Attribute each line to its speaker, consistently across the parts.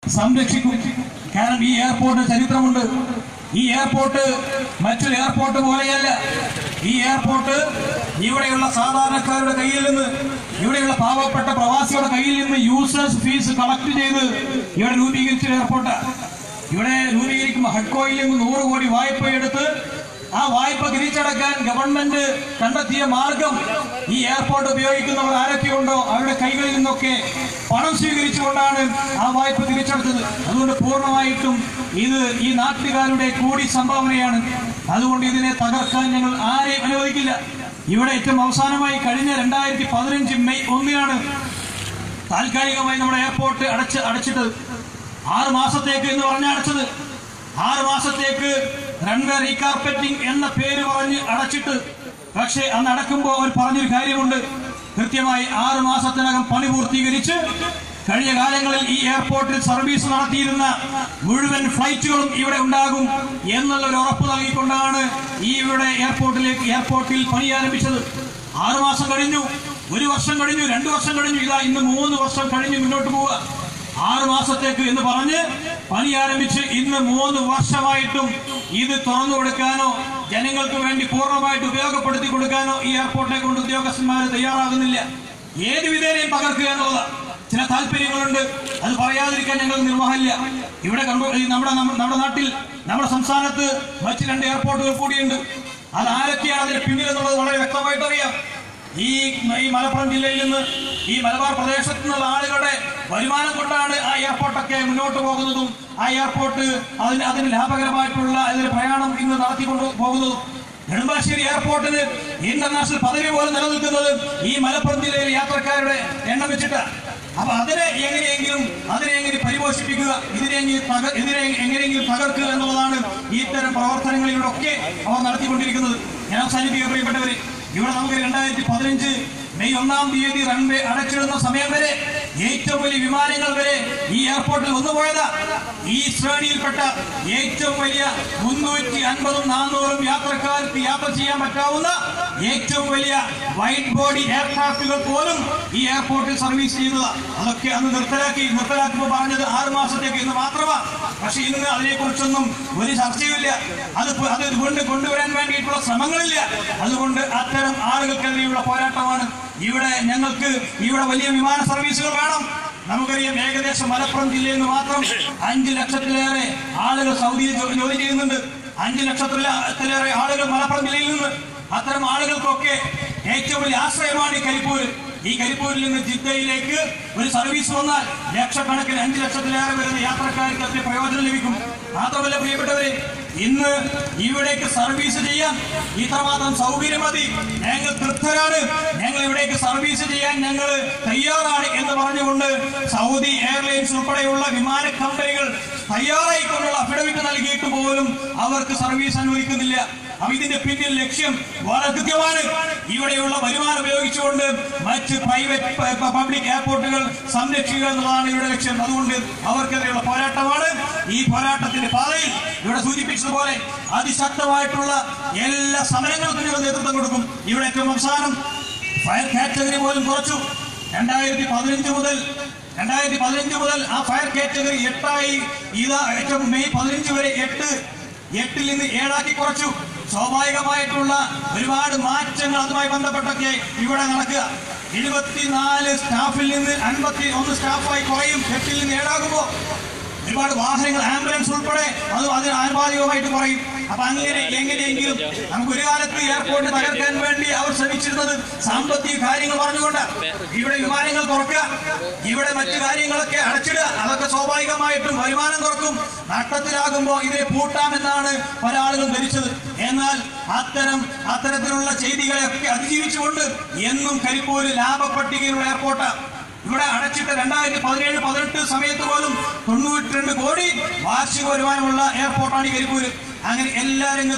Speaker 1: സംരക്ഷിക്കും കാരണം ഈ എയർപോർട്ട് ചരിത്രമുണ്ട് ഈ എയർപോർട്ട് മറ്റൊരു എയർപോർട്ട് പോലെയല്ല ഈ എയർപോർട്ട് ഇവിടെയുള്ള സാധാരണക്കാരുടെ കയ്യിൽ നിന്ന് ഇവിടെയുള്ള പാവപ്പെട്ട പ്രവാസികളുടെ കയ്യിൽ നിന്ന് യൂസേഴ്സ് ഫീസ് കളക്ട് ചെയ്ത് ഇവിടെ രൂപീകരിച്ച എയർപോർട്ടാണ് ഇവിടെ രൂപീകരിക്കുമ്പോൾ ഹഡ്കോയിൽ നിന്ന് നൂറ് കോടി വായ്പ എടുത്ത് ആ വായ്പ തിരിച്ചടക്കാൻ ഗവൺമെന്റ് കണ്ടെത്തിയ മാർഗം ഈ എയർപോർട്ട് ഉപയോഗിക്കുന്നവർ ആരൊക്കെയുണ്ടോ അവരുടെ കൈകളിൽ നിന്നൊക്കെ പണം സ്വീകരിച്ചുകൊണ്ടാണ് ആ വായ്പ തിരിച്ചടച്ചത് അതുകൊണ്ട് പൂർണ്ണമായിട്ടും ഇത് ഈ നാട്ടുകാരുടെ കൂടി സംഭാവനയാണ് അതുകൊണ്ട് ഇതിനെ തകർക്കാൻ ഞങ്ങൾ ആരെയും അനുവദിക്കില്ല ഇവിടെ ഏറ്റവും അവസാനമായി കഴിഞ്ഞ രണ്ടായിരത്തി പതിനഞ്ച് മെയ് ഒന്നിനാണ് താൽക്കാലികമായി നമ്മുടെ എയർപോർട്ട് അടച്ച് അടച്ചിട്ടത് ആറ് മാസത്തേക്ക് എന്ന് പറഞ്ഞ് അടച്ചത് ആറ് മാസത്തേക്ക് റൺവേ റീകാർപ്പറ്റിംഗ് എന്ന പേര് പറഞ്ഞ് അടച്ചിട്ട് പക്ഷേ അന്ന് അടക്കുമ്പോൾ അവർ പറഞ്ഞൊരു കാര്യമുണ്ട് കൃത്യമായി ആറ് മാസത്തിനകം പണി പൂർത്തീകരിച്ച് കഴിഞ്ഞ കാലങ്ങളിൽ ഈ എയർപോർട്ടിൽ സർവീസ് നടത്തിയിരുന്ന മുഴുവൻ ഫ്ലൈറ്റുകളും ഇവിടെ ഉണ്ടാകും എന്നുള്ള ഒരു ഉറപ്പ് നൽകിക്കൊണ്ടാണ് ഈ ഇവിടെ എയർപോർട്ടിലേക്ക് എയർപോർട്ടിൽ പണി ആരംഭിച്ചത് ആറ് മാസം കഴിഞ്ഞു ഒരു വർഷം കഴിഞ്ഞു രണ്ടു വർഷം കഴിഞ്ഞു ഇതാ ഇന്ന് മൂന്ന് വർഷം കഴിഞ്ഞു മുന്നോട്ട് പോവുക ആറ് മാസത്തേക്ക് എന്ന് പറഞ്ഞ് പണി ആരംഭിച്ച് ഇന്ന് മൂന്ന് വർഷമായിട്ടും ഇത് തുറന്നു കൊടുക്കാനോ ജനങ്ങൾക്ക് വേണ്ടി പൂർണ്ണമായിട്ട് ഉപയോഗപ്പെടുത്തി കൊടുക്കാനോ ഈ എയർപോർട്ടിനെ കൊണ്ട് ഉദ്യോഗസ്ഥന്മാർ തയ്യാറാകുന്നില്ല ഏത് വിധേനയും പകർക്കുക എന്നുള്ളതാണ് ചില താല്പര്യങ്ങളുണ്ട് അത് പറയാതിരിക്കാൻ ഞങ്ങൾ നിർവാഹമില്ല ഇവിടെ കണ്ടു ഈ നമ്മുടെ നമ്മ- നമ്മുടെ നാട്ടിൽ നമ്മുടെ സംസ്ഥാനത്ത് മറ്റ് രണ്ട് എയർപോർട്ടുകൾ കൂടിയുണ്ട് അത് ആരൊക്കെയാണ് അതിന് പിന്നിൽ എന്നുള്ളത് വളരെ വ്യക്തമായിട്ട് അറിയാം ഈ ഈ മലപ്പുറം ജില്ലയിൽ നിന്ന് ഈ മലബാർ പ്രദേശത്തു നിന്നുള്ള ആളുകളുടെ വരുമാനം കൊണ്ടാണ് ആ എയർപോർട്ടൊക്കെ മുന്നോട്ട് പോകുന്നതും ആ എയർപോർട്ട് അതിന് അതിന് ലാഭകരമായിട്ടുള്ള അതിന് പ്രയാണം ഇന്ന് നടത്തിക്കൊണ്ട് പോകുന്നതും നെടുമ്പാശ്ശേരി എയർപോർട്ടിന് ഇന്റർനാഷണൽ പദവി പോലും നിലനിൽക്കുന്നത് ഈ മലപ്പുറം ജില്ലയിലെ യാത്രക്കാരുടെ എണ്ണം വെച്ചിട്ടാണ് അപ്പൊ അതിനെ എങ്ങനെയെങ്കിലും അതിനെ എങ്ങനെ പരിപോഷിപ്പിക്കുക ഇതിനെ എങ്ങനെ തക ഇതിനെ എങ്ങനെയെങ്കിലും തകർക്കുക എന്നുള്ളതാണ് ഇത്തരം പ്രവർത്തനങ്ങളിലൂടെ അവർ നടത്തിക്കൊണ്ടിരിക്കുന്നത് ഞാൻ അവസാനിപ്പിക്കുക പ്രിയപ്പെട്ടവരെ ഇവിടെ നമുക്ക് രണ്ടായിരത്തി പതിനഞ്ച് മെയ് ഒന്നാം തീയതി റൺവേ അടച്ചിടുന്ന സമയം വരെ ഏറ്റവും വലിയ വിമാനങ്ങൾ വരെ ഈ എയർപോർട്ടിൽ വന്നുപോയതാ ഈ ശ്രേണിയിൽപ്പെട്ട ഏറ്റവും വലിയ മുന്നൂറ്റി അൻപതും നാനൂറും യാത്രക്കാർക്ക് യാത്ര ചെയ്യാൻ പറ്റാവുന്ന ഏറ്റവും വലിയ വൈറ്റ് ബോഡി എയർക്രാഫ്റ്റുകൾ പോലും ഈ എയർപോർട്ടിൽ സർവീസ് ചെയ്യുന്നതാണ് അതൊക്കെ അന്ന് നിർത്തലാക്കി നിർത്തലാക്കുമ്പോൾ പറഞ്ഞത് ആറ് മാസത്തേക്ക് ഇന്ന് മാത്രമാണ് പക്ഷെ ഇന്ന് അതിനെക്കുറിച്ചൊന്നും ഒരു ചർച്ചയുമില്ല അത് പ- അത് വീണ്ടും കൊണ്ടുവരാൻ വേണ്ടിയിട്ടുള്ള ശ്രമങ്ങളില്ല അതുകൊണ്ട് അത്തരം ആളുകൾക്കെതിരെയുള്ള പോരാട്ടമാണ് ഇവിടെ ഞങ്ങൾക്ക് ഇവിടെ വലിയ വിമാന സർവീസുകൾ വേണം നമുക്കറിയാം ഏകദേശം മലപ്പുറം ജില്ലയിൽ നിന്ന് മാത്രം അഞ്ച് ലക്ഷത്തിലേറെ ആളുകൾ സൗദിയിൽ ജോ- ജോലി ചെയ്യുന്നുണ്ട് അഞ്ച് ലക്ഷത്തിലേറെ ആളുകൾ മലപ്പുറം ജില്ലയിൽ നിന്ന് അത്തരം ആളുകൾക്കൊക്കെ ഏറ്റവും വലിയ ആശ്രയമാണ് ഈ കരിപ്പൂര് ഈ കരിപ്പൂരിൽ നിന്ന് ജിദ്ദയിലേക്ക് ഒരു സർവീസ് വന്നാൽ ലക്ഷക്കണക്കിന് അഞ്ച് ലക്ഷത്തിലേറെ വരുന്ന യാത്രക്കാർക്ക് അതിന് പ്രയോജനം ലഭിക്കും മാത്രമല്ല പ്രിയപ്പെട്ടവരെ ഇന്ന് ഇവിടേക്ക് സർവീസ് ചെയ്യാൻ ഇത്രമാത്രം സൗകര്യം മതി ഞങ്ങൾ തൃപ്തരാണ് ഞങ്ങൾ ഇവിടേക്ക് സർവീസ് ചെയ്യാൻ ഞങ്ങൾ തയ്യാറാണ് എന്ന് പറഞ്ഞുകൊണ്ട് സൗദി എയർലൈൻസ് ഉൾപ്പെടെയുള്ള വിമാന കമ്പനികൾ തയ്യാറായിക്കൊണ്ടുള്ള അഫിഡവിറ്റ് നൽകിയിട്ട് പോലും അവർക്ക് സർവീസ് അനുവദിക്കുന്നില്ല അപ്പൊ ഇതിന്റെ പിന്നിൽ ലക്ഷ്യം വളരെ കൃത്യമാണ് ഇവിടെയുള്ള വരുമാനം ഉപയോഗിച്ചുകൊണ്ട് മറ്റ് പ്രൈവറ്റ് പബ്ലിക് എയർപോർട്ടുകൾ സംരക്ഷിക്കുക എന്നുള്ളതാണ് ഇവിടെ ലക്ഷ്യം അതുകൊണ്ട് അവർക്കെതിരെയുള്ള പോരാട്ടമാണ് ഈ പോരാട്ടത്തിന്റെ പാതയിൽ ഇവിടെ സൂചിപ്പിച്ചതുപോലെ അതിശക്തമായിട്ടുള്ള എല്ലാ സമരങ്ങൾക്കും ഞങ്ങൾ നേതൃത്വം കൊടുക്കും ഇവിടെ ഏറ്റവും അവസാനം ഫയർ കാറ്റഗറി പോലും കുറച്ചു രണ്ടായിരത്തി പതിനഞ്ച് മുതൽ രണ്ടായിരത്തി പതിനഞ്ച് മുതൽ ആ ഫയർ കാറ്റഗറി എട്ടായി ഇതാ ഏറ്റവും മെയ് പതിനഞ്ച് വരെ എട്ട് എട്ടിൽ നിന്ന് ഏഴാക്കി കുറച്ചു സ്വാഭാവികമായിട്ടുള്ള ഒരുപാട് മാറ്റങ്ങൾ അതുമായി ബന്ധപ്പെട്ടൊക്കെ ഇവിടെ നടക്കുക എഴുപത്തിനാല് സ്റ്റാഫിൽ നിന്ന് അൻപത്തി ഒന്ന് സ്റ്റാഫായി കുറയും എട്ടിൽ നിന്ന് ഏഴാകുമ്പോൾ ഒരുപാട് വാഹനങ്ങൾ ആംബുലൻസ് ഉൾപ്പെടെ അത് അതിന് ആനുപാതികമായിട്ട് കുറയും അപ്പൊ അങ്ങനെ എങ്ങനെയെങ്കിലും നമുക്ക് ഒരു കാലത്ത് എയർപോർട്ട് തകർക്കാൻ വേണ്ടി അവർ ശ്രമിച്ചിരുന്നത് സാമ്പത്തിക കാര്യങ്ങൾ പറഞ്ഞുകൊണ്ട് ഇവിടെ വിമാനങ്ങൾ തുറക്കുക ഇവിടെ മറ്റു കാര്യങ്ങളൊക്കെ അടച്ചിടുക അതൊക്കെ സ്വാഭാവികമായിട്ടും വരുമാനം കുറക്കും നഷ്ടത്തിലാകുമ്പോൾ ഇതിനെ പൂട്ടാമെന്നാണ് പല ആളുകളും ധരിച്ചത് എന്നാൽ അത്തരം അത്തരത്തിലുള്ള ചെയ്തികളെയൊക്കെ അതിജീവിച്ചുകൊണ്ട് എന്നും കരിപ്പൂര് ലാഭപ്പട്ടികയിലുള്ള എയർപോർട്ടാണ് ഇവിടെ അടച്ചിട്ട് രണ്ടായിരത്തി പതിനേഴ് പതിനെട്ട് സമയത്ത് പോലും തൊണ്ണൂറ്റി രണ്ട് കോടി വാർഷിക വരുമാനമുള്ള എയർപോർട്ടാണ് ഈ കരിപ്പൂര് അങ്ങനെ എല്ലാ രംഗത്തും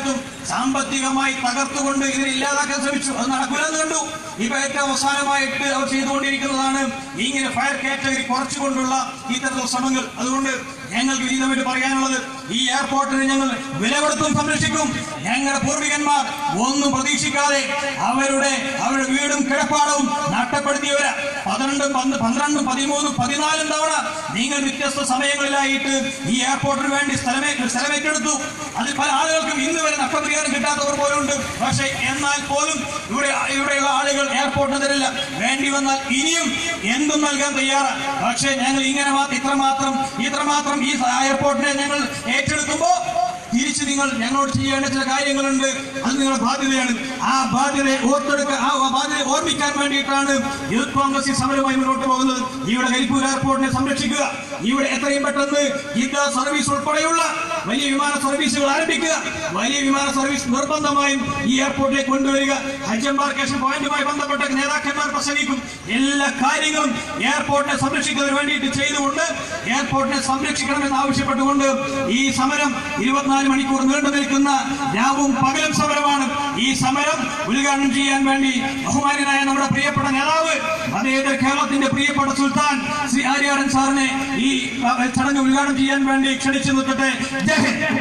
Speaker 1: സാമ്പത്തികമായി തകർത്തുകൊണ്ട് ഇതിനെ ഇല്ലാതാക്കാൻ ശ്രമിച്ചു അത് നടക്കില്ലെന്ന് കണ്ടു ഇപ്പൊ ഏറ്റവും അവസാനമായിട്ട് അവർ ചെയ്തുകൊണ്ടിരിക്കുന്നതാണ് ഇങ്ങനെ ഫയർ കാറ്റഗറി കുറച്ചുകൊണ്ടുള്ള ഇത്തരത്തിലുള്ള ശ്രമങ്ങൾ അതുകൊണ്ട് ഞങ്ങൾക്ക് വിനീതമായിട്ട് പറയാനുള്ളത് ഈ എയർപോർട്ടിനെ ഞങ്ങൾ വില കൊടുത്തും സംരക്ഷിക്കും ഞങ്ങളുടെ പൂർവികന്മാർ ഒന്നും പ്രതീക്ഷിക്കാതെ അവരുടെ അവരുടെ വീടും കിടപ്പാടവും നഷ്ടപ്പെടുത്തിയവരാ പന്ത്രണ്ടും പന്ത് പന്ത്രണ്ടും പതിമൂന്നും പതിനാലും തവണ നിങ്ങൾ വ്യത്യസ്ത സമയങ്ങളിലായിട്ട് ഈ എയർപോർട്ടിന് വേണ്ടി സ്ഥലമേ സ്ഥലമേറ്റെടുത്തു അതിൽ പല ആളുകൾക്കും ഇന്ന് വരെ നഷ്ടപരിഹാരം കിട്ടാത്തവർ പോലും ഉണ്ട് പക്ഷേ എന്നാൽ പോലും ഇവിടെ ഇവിടെയുള്ള ആളുകൾ എയർപോർട്ടിന് തരില്ല വേണ്ടി വന്നാൽ ഇനിയും എന്തും നൽകാൻ തയ്യാറാണ് പക്ഷേ ഞങ്ങൾ ഇങ്ങനെ മാത്രം ഇത്രമാത്രം ഇത്രമാത്രം ഈ എയർപോർട്ടിനെ ഞങ്ങൾ ഏറ്റെടുക്കുമ്പോൾ തിരിച്ച് നിങ്ങൾ ഞങ്ങളോട് ചെയ്യേണ്ട ചില കാര്യങ്ങളുണ്ട് അത് നിങ്ങളുടെ ബാധ്യതയാണ് ആ ബാധ്യത ഓർത്തെടുക്കാൻ ആ ബാധ്യത ഓർമ്മിക്കാൻ വേണ്ടിയിട്ടാണ് യൂത്ത് കോൺഗ്രസ് ഈ സമരവുമായി മുന്നോട്ട് പോകുന്നത് ഇവിടെ കരിപ്പൂർ എയർപോർട്ടിനെ സംരക്ഷിക്കുക ഇവിടെ എത്രയും പെട്ടെന്ന് ജിദ്ദ സർവീസ് ഉൾപ്പെടെയുള്ള വലിയ വിമാന സർവീസുകൾ ആരംഭിക്കുക വലിയ വിമാന സർവീസ് നിർബന്ധമായും ഈ എയർപോർട്ടിലേക്ക് കൊണ്ടുവരിക ഹജ്ജ് എംബാർക്കേഷൻ പോയിന്റുമായി ബന്ധപ്പെട്ട നേതാക്കന്മാർ പ്രസംഗിക്കും എല്ലാ കാര്യങ്ങളും എയർപോർട്ടിനെ സംരക്ഷിക്കുന്നതിന് വേണ്ടിയിട്ട് ചെയ്തുകൊണ്ട് എയർപോർട്ടിനെ സംരക്ഷിക്കണമെന്ന് ആവശ്യപ്പെട്ടുകൊണ്ട് ഈ സമരം ഇരുപത്തിനാല് മണിക്കൂർ നീണ്ടു നിൽക്കുന്ന രാവും പകലും സമരമാണ് ഈ സമരം ഉദ്ഘാടനം ചെയ്യാൻ വേണ്ടി ബഹുമാനായ നമ്മുടെ പ്രിയപ്പെട്ട നേതാവ് അതേതര കേരളത്തിന്റെ പ്രിയപ്പെട്ട സുൽത്താൻ ശ്രീ ആര്യാടൻ സാറിനെ ഈ അഹ്, ചടങ്ങ് ഉദ്ഘാടനം ചെയ്യാൻ വേണ്ടി ക്ഷണിച്ചു നിർത്തട്ടെ ജയ് ഹിന്ദ്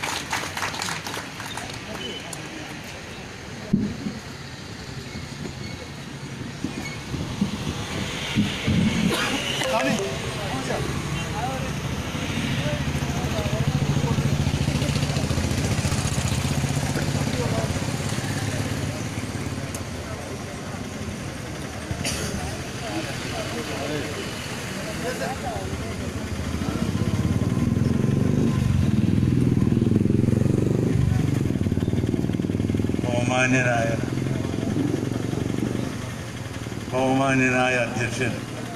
Speaker 2: ബഹുമാന്യനായ ബഹുമാന്യനായ അധ്യക്ഷൻ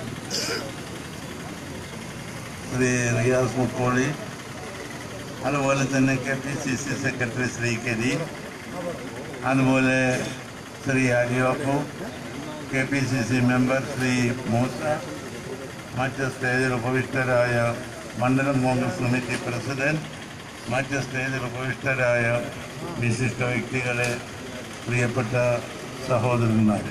Speaker 2: ശ്രീ റിയാസ് മുക്കോളി അതുപോലെ തന്നെ K P C C secretary Shri Kareem അതുപോലെ Shri Ariyoppu K P C C member Shri Moosa മറ്റ് സ്റ്റേജിൽ ഉപവിഷ്ടരായ മണ്ഡലം കോൺഗ്രസ് കമ്മിറ്റി പ്രസിഡന്റ് മറ്റ് സ്റ്റേജിൽ ഉപവിഷ്ടരായ വിശിഷ്ട വ്യക്തികളെ പ്രിയപ്പെട്ട സഹോദരന്മാർ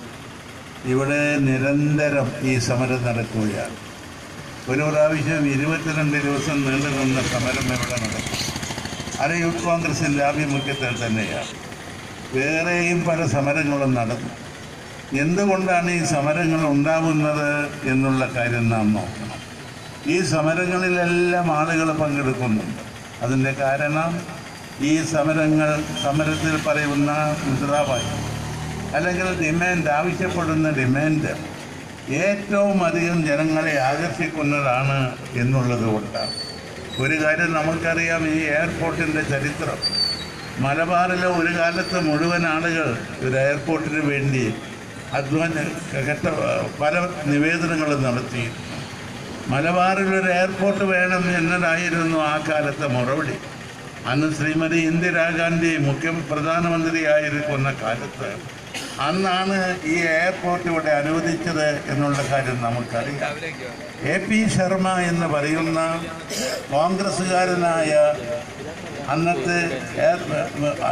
Speaker 2: ഇവിടെ നിരന്തരം ഈ സമരം നടക്കുകയാണ് ഒരു പ്രാവശ്യം ഇരുപത്തിരണ്ട് ദിവസം നീണ്ടു നിന്ന സമരം ഇവിടെ നടക്കും അത് യൂത്ത് കോൺഗ്രസിൻ്റെ ആഭിമുഖ്യത്തിൽ തന്നെയാണ് വേറെയും പല സമരങ്ങളും നടന്നു എന്തുകൊണ്ടാണ് ഈ സമരങ്ങൾ ഉണ്ടാവുന്നത് എന്നുള്ള കാര്യം നാം നോക്കണം ഈ സമരങ്ങളിലെല്ലാം ആളുകൾ പങ്കെടുക്കുന്നുണ്ട് അതിൻ്റെ കാരണം ഈ സമരങ്ങൾ സമരത്തിൽ പറയുന്ന മുദ്രാവാക്യം അല്ലെങ്കിൽ ഡിമാൻഡ് ആവശ്യപ്പെടുന്ന ഡിമാൻഡ് ഏറ്റവും അധികം ജനങ്ങളെ ആകർഷിക്കുന്നതാണ് എന്നുള്ളത് കൊണ്ടാണ് ഒരു കാര്യം നമുക്കറിയാം ഈ എയർപോർട്ടിൻ്റെ ചരിത്രം മലബാറിലെ ഒരു കാലത്ത് മുഴുവൻ ആളുകൾ ഒരു എയർപോർട്ടിന് വേണ്ടി അധ്വാന ഘട്ട പല നിവേദനങ്ങളും നടത്തിയിരുന്നു മലബാറിൽ ഒരു എയർപോർട്ട് വേണം എന്നതായിരുന്നു ആ കാലത്തെ മറുപടി അന്ന് ശ്രീമതി ഇന്ദിരാഗാന്ധി മുഖ്യ പ്രധാനമന്ത്രിയായിരിക്കുന്ന കാലത്ത് അന്നാണ് ഈ എയർപോർട്ട് ഇവിടെ അനുവദിച്ചത് എന്നുള്ള കാര്യം നമുക്കറിയാം എ പി ശർമ്മ എന്ന് പറയുന്ന കോൺഗ്രസ്സുകാരനായ അന്നത്തെ എയർ ആ,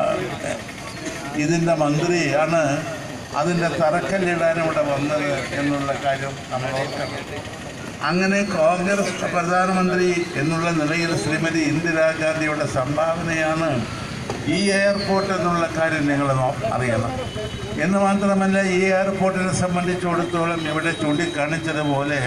Speaker 2: ഇതിൻ്റെ മന്ത്രിയാണ് അതിൻ്റെ തറക്കല്ലിടാൻ ഇവിടെ വന്നത് എന്നുള്ള കാര്യം നമ്മൾ ഓർക്കണം അങ്ങനെ കോൺഗ്രസ് പ്രധാനമന്ത്രി എന്നുള്ള നിലയിൽ ശ്രീമതി ഇന്ദിരാഗാന്ധിയുടെ സംഭാവനയാണ് ഈ എയർപോർട്ട് എന്നുള്ള കാര്യം നിങ്ങൾ നോ- അറിയണം എന്ന് മാത്രമല്ല ഈ എയർപോർട്ടിനെ സംബന്ധിച്ചിടത്തോളം ഇവിടെ ചൂണ്ടിക്കാണിച്ചതുപോലെ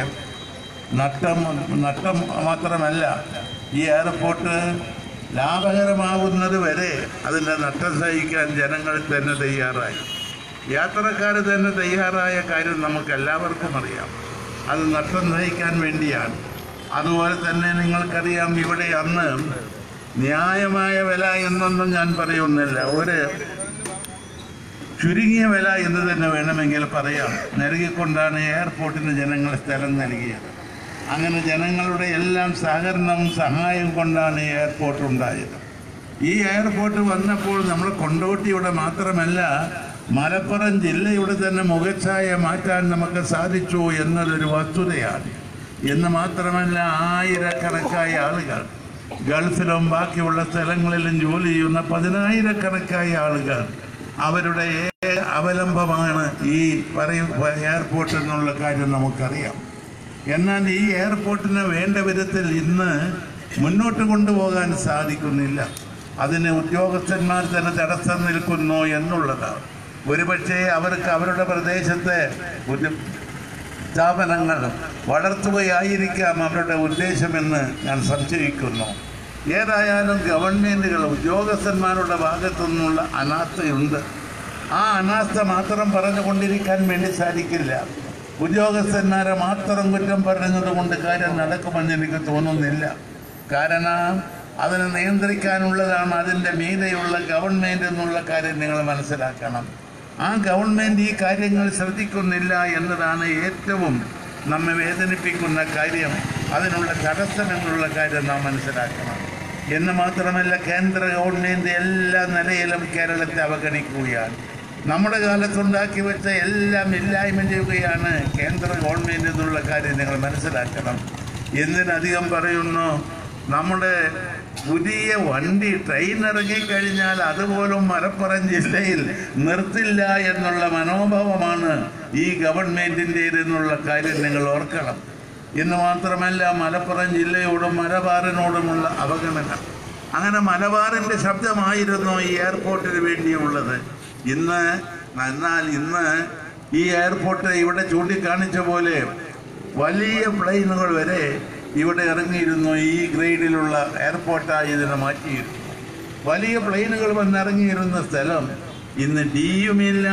Speaker 2: നട്ടം നട്ടം മാത്രമല്ല ഈ എയർപോർട്ട് ലാഭകരമാവുന്നത് വരെ അതിൻ്റെ നട്ടം സഹിക്കാൻ ജനങ്ങൾ തന്നെ തയ്യാറായി യാത്രക്കാർ തന്നെ തയ്യാറായ കാര്യം നമുക്ക് എല്ലാവർക്കും അറിയാം അത് നഷ്ടം സഹിക്കാൻ വേണ്ടിയാണ് അതുപോലെ തന്നെ നിങ്ങൾക്കറിയാം ഇവിടെ അന്ന് ന്യായമായ വില എന്നൊന്നും ഞാൻ പറയുന്നില്ല ഒരു ചുരുങ്ങിയ വില എന്ന് തന്നെ വേണമെങ്കിൽ പറയാം നൽകിക്കൊണ്ടാണ് എയർപോർട്ടിന് ജനങ്ങൾ സ്ഥലം നൽകിയത് അങ്ങനെ ജനങ്ങളുടെ എല്ലാം സഹകരണവും സഹായവും കൊണ്ടാണ് ഈ എയർപോർട്ട് ഉണ്ടായത് ഈ എയർപോർട്ട് വന്നപ്പോൾ നമ്മൾ കൊണ്ടോട്ടിയുടെ മാത്രമല്ല മലപ്പുറം ജില്ലയുടെ തന്നെ മുഖച്ഛായ മാറ്റാൻ നമുക്ക് സാധിച്ചു എന്നതൊരു വസ്തുതയാണ് എന്ന് മാത്രമല്ല ആയിരക്കണക്കായ ആളുകൾ ഗൾഫിലും ബാക്കിയുള്ള സ്ഥലങ്ങളിലും ജോലി ചെയ്യുന്ന പതിനായിരക്കണക്കായ ആളുകൾ അവരുടെ ഏക അവലംബമാണ് ഈ പറയ എയർപോർട്ട് എന്നുള്ള കാര്യം നമുക്കറിയാം എന്നാൽ ഈ എയർപോർട്ടിനെ വേണ്ട വിധത്തിൽ ഇന്ന് മുന്നോട്ട് കൊണ്ടുപോകാൻ സാധിക്കുന്നില്ല അതിന് ഉദ്യോഗസ്ഥന്മാർ തന്നെ തടസ്സം നിൽക്കുന്നു എന്നുള്ളതാണ് ഒരുപക്ഷെ അവർക്ക് അവരുടെ പ്രദേശത്തെ ഒരു സ്ഥാപനങ്ങൾ വളർത്തുകയായിരിക്കാം അവരുടെ ഉദ്ദേശമെന്ന് ഞാൻ സംശയിക്കുന്നു ഏതായാലും ഗവൺമെൻറ്റുകൾ ഉദ്യോഗസ്ഥന്മാരുടെ ഭാഗത്തു നിന്നുള്ള അനാസ്ഥയുണ്ട് ആ അനാസ്ഥ മാത്രം പറഞ്ഞുകൊണ്ടിരിക്കാൻ വേണ്ടി സാധിക്കില്ല ഉദ്യോഗസ്ഥന്മാരെ മാത്രം കുറ്റം പറയുന്നത് കൊണ്ട് കാര്യം നടക്കുമെന്ന് എനിക്ക് തോന്നുന്നില്ല കാരണം അതിനെ നിയന്ത്രിക്കാനുള്ളതാണ് അതിൻ്റെ മീതെയുള്ള ഗവൺമെൻറ് എന്നുള്ള കാര്യം നിങ്ങൾ മനസ്സിലാക്കണം ആ ഗവൺമെൻറ് ഈ കാര്യങ്ങൾ ശ്രദ്ധിക്കുന്നില്ല എന്നതാണ് ഏറ്റവും നമ്മെ വേദനിപ്പിക്കുന്ന കാര്യം അതിനുള്ള തടസ്സം എന്നുള്ള കാര്യം നാം മനസ്സിലാക്കണം എന്ന് മാത്രമല്ല കേന്ദ്ര ഗവൺമെൻറ് എല്ലാ നിലയിലും കേരളത്തെ അവഗണിക്കുകയാണ് നമ്മുടെ കാലത്തുണ്ടാക്കി വെച്ച എല്ലാം ഇല്ലായ്മ ചെയ്യുകയാണ് കേന്ദ്ര ഗവൺമെൻറ് എന്നുള്ള കാര്യം നിങ്ങൾ മനസ്സിലാക്കണം എന്തിനധികം പറയുന്നു നമ്മുടെ പുതിയ വണ്ടി ട്രെയിൻ ഇറങ്ങിക്കഴിഞ്ഞാൽ അതുപോലും മലപ്പുറം ജില്ലയിൽ നിർത്തില്ല എന്നുള്ള മനോഭാവമാണ് ഈ ഗവൺമെൻറ്റിൻ്റേതെന്നുള്ള കാര്യം നിങ്ങൾ ഓർക്കണം എന്ന് മാത്രമല്ല മലപ്പുറം ജില്ലയോടും മലബാറിനോടുമുള്ള അവഗണന അങ്ങനെ മലബാറിൻ്റെ ശബ്ദമായിരുന്നു ഈ എയർപോർട്ടിന് വേണ്ടിയുള്ളത് ഇന്ന് എന്നാൽ ഇന്ന് ഈ എയർപോർട്ട് ഇവിടെ ചൂണ്ടിക്കാണിച്ച പോലെ വലിയ പ്ലെയിനുകൾ വരെ ഇവിടെ ഇറങ്ങിയിരുന്നു ഈ ഗ്രേഡിലുള്ള എയർപോർട്ടായി ഇതിനെ മാറ്റിയിരുന്നു വലിയ പ്ലെയിനുകൾ വന്നിറങ്ങിയിരുന്ന സ്ഥലം ഇന്ന് ഡിയുമില്ല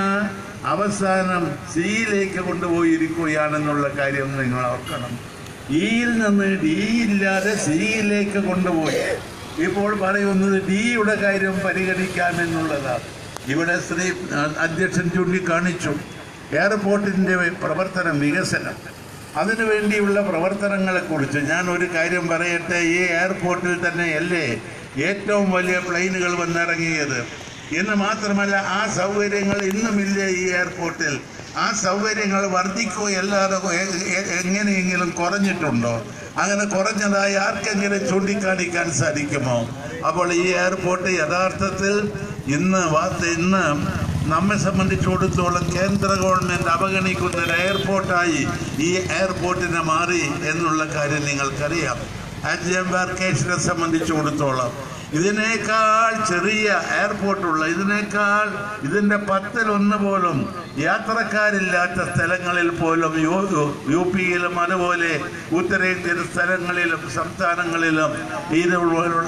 Speaker 2: അവസാനം സിയിലേക്ക് കൊണ്ടുപോയിരിക്കുകയാണെന്നുള്ള കാര്യം നിങ്ങൾ ഓർക്കണം ഇയിൽ നിന്ന് ഡി ഇല്ലാതെ സിയിലേക്ക് കൊണ്ടുപോയി ഇപ്പോൾ പറയുന്നത് ഡിയുടെ കാര്യം പരിഗണിക്കാമെന്നുള്ളതാണ് ഇവിടെ ശ്രീ അധ്യക്ഷൻ ചൂണ്ടിക്കാണിച്ചു എയർപോർട്ടിൻ്റെ പ്രവർത്തനം വികസനം അതിനുവേണ്ടിയുള്ള പ്രവർത്തനങ്ങളെക്കുറിച്ച് ഞാൻ ഒരു കാര്യം പറയട്ടെ ഈ എയർപോർട്ടിൽ തന്നെയല്ലേ ഏറ്റവും വലിയ പ്ലെയിനുകൾ വന്നിറങ്ങിയത് എന്ന് മാത്രമല്ല ആ സൗകര്യങ്ങൾ ഇന്നുമില്ല ഈ എയർപോർട്ടിൽ ആ സൗകര്യങ്ങൾ വർദ്ധിക്കുകയല്ലാതെ എ- എ- എങ്ങനെയെങ്കിലും കുറഞ്ഞിട്ടുണ്ടോ അങ്ങനെ കുറഞ്ഞതായി ആർക്കെങ്കിലും ചൂണ്ടിക്കാണിക്കാൻ സാധിക്കുമോ അപ്പോൾ ഈ എയർപോർട്ട് യഥാർത്ഥത്തിൽ ഇന്ന് വാർത്ത ഇന്ന് നമ്മെ സംബന്ധിച്ചിടത്തോളം കേന്ദ്ര ഗവൺമെന്റ് അവഗണിക്കുന്ന ഒരു എയർപോർട്ടായി ഈ എയർപോർട്ടിനെ മാറി എന്നുള്ള കാര്യം നിങ്ങൾക്കറിയാം ആൻഡ് എംബാർക്കേഷനെ സംബന്ധിച്ചിടത്തോളം ഇതിനേക്കാൾ ചെറിയ എയർപോർട്ടുള്ള ഇതിനേക്കാൾ ഇതിൻ്റെ പത്തിലൊന്ന് പോലും യാത്രക്കാരില്ലാത്ത സ്ഥലങ്ങളിൽ പോലും യു യു പിയിലും അതുപോലെ ഉത്തരേന്ത്യൻ സ്ഥലങ്ങളിലും സംസ്ഥാനങ്ങളിലും ഇതുപോലുള്ള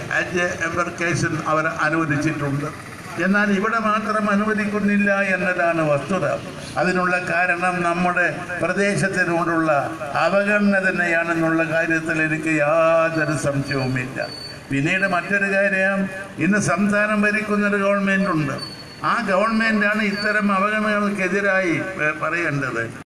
Speaker 2: എംബർക്കേഷൻ അവർ അനുവദിച്ചിട്ടുണ്ട് എന്നാൽ ഇവിടെ മാത്രം അനുവദിക്കുന്നില്ല എന്നതാണ് വസ്തുത അതിനുള്ള കാരണം നമ്മുടെ പ്രദേശത്തിനോടുള്ള അവഗണന തന്നെയാണെന്നുള്ള കാര്യത്തിൽ എനിക്ക് യാതൊരു സംശയവുമില്ല പിന്നീട് മറ്റൊരു കാര്യം ഇന്ന് സംസ്ഥാനം ഭരിക്കുന്ന ഒരു ഗവൺമെന്റ് ഉണ്ട് ആ ഗവൺമെന്റാണ് ഇത്തരം അവഗണനകൾക്കെതിരായി ഏ, പറയേണ്ടത്